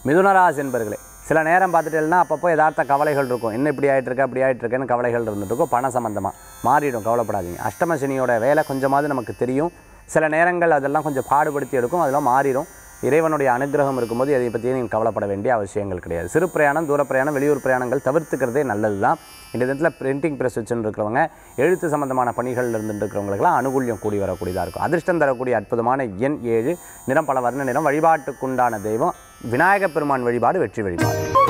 மிதுனராசி என்பர்களே சில நேரம் பார்த்துட்டேன்னா அப்பப்போ யதார்த்த கவலைகள் இருக்கும் என்ன இப்படி ஆயிட்டு இருக்கு அப்படி ஆயிட்டு இருக்கேன்னு கவலைகள் இருந்துட்டு இருக்கும் பண சம்பந்தமாக மாறிடும் கவலைப்படாதீங்க அஷ்டம சனியோட வேலை கொஞ்சமாவது நமக்கு தெரியும் சில நேரங்கள் அதெல்லாம் கொஞ்சம் பாடுபடுத்தி எடுக்கும் அதெல்லாம் மாறிடும் இறைவனுடைய அனுகிரகம் இருக்கும்போது எதை பற்றியும் நீங்கள் கவலைப்பட வேண்டிய அவசியங்கள் கிடையாது சிறு பிரயாணம் தூர பிரயாணம் வெளியூர் பிரயாணங்கள் தவிர்த்துக்கிறதே நல்லது தான் இந்த விதத்தில் பிரிண்டிங் ப்ரெஸ் வச்சுன்னு இருக்கிறவங்க எழுத்து சம்பந்தமான பணிகள் இருந்துட்டு இருக்கிறவங்களுக்குலாம் அனுகூல்யம் கூடி வரக்கூடியதாக இருக்கும் அதிர்ஷ்டம் தரக்கூடிய அற்புதமான எண் ஏழு நிறம் பல வர்ண நிறம் வழிபாட்டுக்குண்டான தெய்வம் விநாயகப் பெருமான் வழிபாடு வெற்றி வழிபாடு